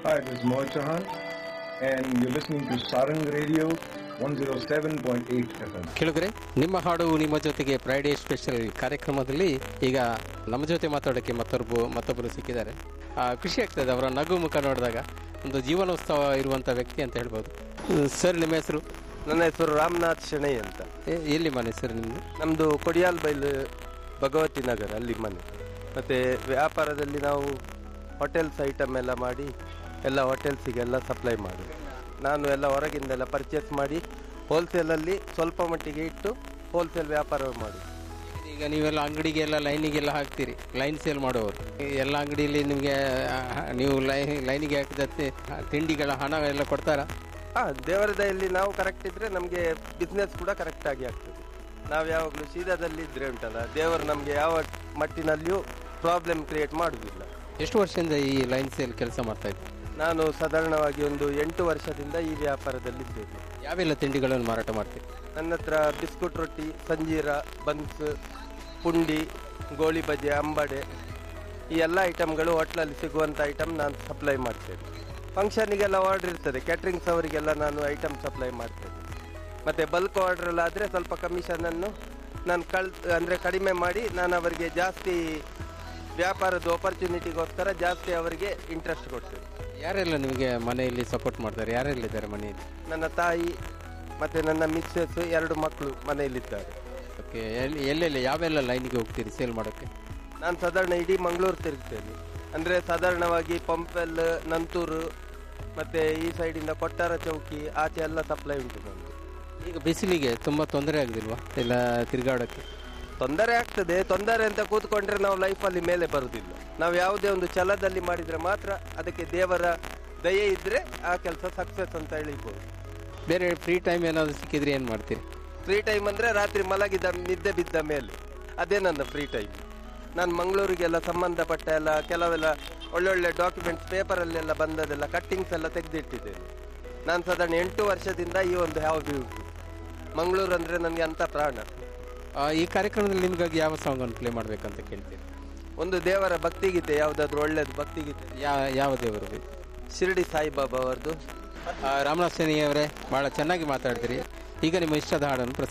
Hi, this is Mohit Chauhan, and you're listening to Sarang Radio 107.8 FM. ಕೇಳಿದ್ರೆ ನಿಮ್ಮ ಹಾಡು ನಿಮ್ಮ ಜೊತೆಗೆ ಫ್ರೈಡೇ ಸ್ಪೆಷಲ್ ಕಾರ್ಯಕ್ರಮದಲ್ಲಿ ಈಗ ನಮ್ಮ ಜೊತೆ ಮಾತಾಡೋಕ್ಕೆ ಮತ್ತೊಬ್ಬರು ಮತ್ತೊಬ್ಬರು ಸಿಕ್ಕಿದ್ದಾರೆ ಆ, ಖುಷಿ ಆಗ್ತದೆ ಅವರ ನಗು ಮುಖ ನೋಡಿದಾಗ ಒಂದು ಜೀವನೋತ್ಸವ ಇರುವಂಥ ವ್ಯಕ್ತಿ ಅಂತ ಹೇಳ್ಬೋದು ಸರ್ ನಿಮ್ಮ ಹೆಸರು ನನ್ನ ಹೆಸರು ರಾಮನಾಥ್ ಶೆಣೈ ಅಂತ ಎ- ಎಲ್ಲಿ ಮನೆ ಸರ್ ನಿಮ್ಮದು ನಮ್ಮದು ಕೊಡಿಯಾಲ್ ಬೈಲು ಭಗವತಿ ನಗರ ಅಲ್ಲಿ ಮನೆ ಮತ್ತು ವ್ಯಾಪಾರದಲ್ಲಿ ನಾವು ಹೋಟೆಲ್ಸ್ ಐಟಮ್ ಎಲ್ಲ ಮಾಡಿ ಎಲ್ಲ ಹೋಟೆಲ್ಸಿಗೆಲ್ಲ ಸಪ್ಲೈ ಮಾಡಿ ನಾನು ಎಲ್ಲ ಹೊರಗಿಂದೆಲ್ಲ ಪರ್ಚೇಸ್ ಮಾಡಿ ಹೋಲ್ಸೇಲಲ್ಲಿ ಸ್ವಲ್ಪ ಮಟ್ಟಿಗೆ ಇಟ್ಟು ಹೋಲ್ಸೇಲ್ ವ್ಯಾಪಾರ ಮಾಡಿ ಈಗ ನೀವೆಲ್ಲ ಅಂಗಡಿಗೆಲ್ಲ ಲೈನಿಗೆಲ್ಲ ಹಾಕ್ತೀರಿ ಲೈನ್ ಸೇಲ್ ಮಾಡುವವರು ಈ ಎಲ್ಲ ಅಂಗಡಿಯಲ್ಲಿ ನಿಮಗೆ ನೀವು ಲೈ ಲೈನಿಗೆ ಹಾಕಿದ ತಿ- ತಿಂಡಿಗಳ ಹಣ ಎಲ್ಲ ಕೊಡ್ತಾರಾ ಹಾಂ ದೇವರ ದಯಲ್ಲಿ ನಾವು ಕರೆಕ್ಟ್ ಇದ್ದರೆ ನಮಗೆ ಬಿಸ್ನೆಸ್ ಕೂಡ ಕರೆಕ್ಟಾಗಿ ಆಗ್ತದೆ ನಾವು ಯಾವಾಗಲೂ ಸೀದಾದಲ್ಲಿ ಇದ್ರೆ ಉಂಟಲ್ಲ ದೇವರು ನಮಗೆ ಯಾವ ಮಟ್ಟಿನಲ್ಲಿಯೂ ಪ್ರಾಬ್ಲಮ್ ಕ್ರಿಯೇಟ್ ಮಾಡುವುದಿಲ್ಲ ಎಷ್ಟು ವರ್ಷದಿಂದ ಈ ಲೈನ್ ಸೇಲ್ ಕೆಲಸ ಮಾಡ್ತಾ ಇದ್ದೀರಿ ನಾನು ಸಾಧಾರಣವಾಗಿ ಒಂದು ಎಂಟು ವರ್ಷದಿಂದ ಈ ವ್ಯಾಪಾರದಲ್ಲಿದ್ದೇನೆ ಯಾವೆಲ್ಲ ತಿಂಡಿಗಳನ್ನು ಮಾರಾಟ ಮಾಡ್ತೀರಿ ನನ್ನ ಹತ್ರ ಬಿಸ್ಕುಟ್ ರೊಟ್ಟಿ ಸಂಜೀರ ಬನ್ಸ್ ಪುಂಡಿ ಗೋಳಿ ಬಜೆ ಅಂಬಡೆ ಈ ಎಲ್ಲ ಐಟಮ್ಗಳು ಹೋಟ್ಲಲ್ಲಿ ಸಿಗುವಂಥ ಐಟಮ್ ನಾನು ಸಪ್ಲೈ ಮಾಡ್ತೇನೆ ಫಂಕ್ಷನಿಗೆಲ್ಲ ಆರ್ಡರ್ ಇರ್ತದೆ ಕ್ಯಾಟ್ರಿಂಗ್ಸ್ ಅವರಿಗೆಲ್ಲ ನಾನು ಐಟಮ್ ಸಪ್ಲೈ ಮಾಡ್ತೇನೆ ಮತ್ತು ಬಲ್ಕ್ ಆರ್ಡ್ರ್ ಆದರೆ ಸ್ವಲ್ಪ ಕಮಿಷನನ್ನು ನಾನು ಕಳ್ ಅಂದರೆ ಕಡಿಮೆ ಮಾಡಿ ನಾನು ಅವರಿಗೆ ಜಾಸ್ತಿ ವ್ಯಾಪಾರದ ಆಪರ್ಚುನಿಟಿಗೋಸ್ಕರ ಜಾಸ್ತಿ ಅವರಿಗೆ ಇಂಟ್ರೆಸ್ಟ್ ಕೊಡ್ತೇನೆ ಯಾರೆಲ್ಲ ನಿಮಗೆ ಮನೆಯಲ್ಲಿ ಸಪೋರ್ಟ್ ಮಾಡ್ತಾರೆ ಯಾರೆಲ್ಲ ಇದ್ದಾರೆ ಮನೆಯಲ್ಲಿ ನನ್ನ ತಾಯಿ ಮತ್ತು ನನ್ನ ಮಿಸ್ಸಸ್ ಎರಡು ಮಕ್ಕಳು ಮನೆಯಲ್ಲಿದ್ದಾರೆ ಓಕೆ ಎಲ್ಲಿ ಎಲ್ಲೆಲ್ಲಿ ಯಾವೆಲ್ಲ ಲೈನಿಗೆ ಹೋಗ್ತೀರಿ ಸೇಲ್ ಮಾಡೋಕ್ಕೆ ನಾನು ಸಾಧಾರಣ ಇಡೀ ಮಂಗಳೂರು ತಿರುಗ್ತೇನೆ ಅಂದರೆ ಸಾಧಾರಣವಾಗಿ ಪಂಪೆಲ್ ನಂತೂರು ಮತ್ತು ಈ ಸೈಡಿಂದ ಕೊಟ್ಟಾರ ಚೌಕಿ ಆಚೆ ಎಲ್ಲ ಸಪ್ಲೈ ಉಂಟು ನಮ್ಮದು ಈಗ ಬಿಸಿಲಿಗೆ ತುಂಬ ತೊಂದರೆ ಆಗುದಿಲ್ವಾ ಎಲ್ಲ ತಿರುಗಾಡೋಕ್ಕೆ ತೊಂದರೆ ಆಗ್ತದೆ ತೊಂದರೆ ಅಂತ ಕೂತ್ಕೊಂಡ್ರೆ ನಾವು ಲೈಫಲ್ಲಿ ಮೇಲೆ ಬರುವುದಿಲ್ಲ ನಾವು ಯಾವುದೇ ಒಂದು ಛಲದಲ್ಲಿ ಮಾಡಿದರೆ ಮಾತ್ರ ಅದಕ್ಕೆ ದೇವರ ದಯೆ ಇದ್ದರೆ ಆ ಕೆಲಸ ಸಕ್ಸಸ್ ಅಂತ ಹೇಳಿಬೋದು ಬೇರೆ ಫ್ರೀ ಟೈಮ್ ಏನಾದರೂ ಸಿಕ್ಕಿದ್ರೆ ಏನು ಮಾಡ್ತೀರಿ ಫ್ರೀ ಟೈಮ್ ಅಂದರೆ ರಾತ್ರಿ ಮಲಗಿದ ನಿದ್ದೆ ಬಿದ್ದ ಮೇಲೆ ಅದೇ ನನ್ನ ಫ್ರೀ ಟೈಮ್ ನಾನು ಮಂಗಳೂರಿಗೆಲ್ಲ ಸಂಬಂಧಪಟ್ಟ ಎಲ್ಲ ಕೆಲವೆಲ್ಲ ಒಳ್ಳೊಳ್ಳೆ ಡಾಕ್ಯುಮೆಂಟ್ಸ್ ಪೇಪರಲ್ಲೆಲ್ಲ ಬಂದದೆಲ್ಲ ಕಟ್ಟಿಂಗ್ಸ್ ಎಲ್ಲ ತೆಗೆದಿಟ್ಟಿದ್ದೇನೆ ನಾನು ಸಾಧಾರಣ ಎಂಟು ವರ್ಷದಿಂದ ಈ ಒಂದು ಹಾಬಿ ಉಂಟು ಮಂಗಳೂರು ಅಂದರೆ ನನಗೆ ಅಂಥ ಪ್ರಾಣ ಆ, ಈ ಕಾರ್ಯಕ್ರಮದಲ್ಲಿ ನಿಮಗಾಗಿ ಯಾವ ಸಾಂಗನ್ನು ಪ್ಲೇ ಮಾಡಬೇಕಂತ ಕೇಳ್ತೀರಿ ಒಂದು ದೇವರ ಭಕ್ತಿಗೀತೆ ಯಾವುದಾದ್ರೂ ಒಳ್ಳೇದು ಭಕ್ತಿಗೀತೆ ಯಾ ಯಾವ ದೇವರು ಬೇಕು? ಶಿರಡಿ ಸಾಯಿಬಾಬಾ ಅವರದು ಆ, ರಾಮನಾಥ್ ಸೇನಿ ಅವರೇ ಭಾಳ ಚೆನ್ನಾಗಿ ಮಾತಾಡ್ತೀರಿ ಈಗ ನಿಮ್ಮ ಇಷ್ಟದ ಹಾಡನ್ನು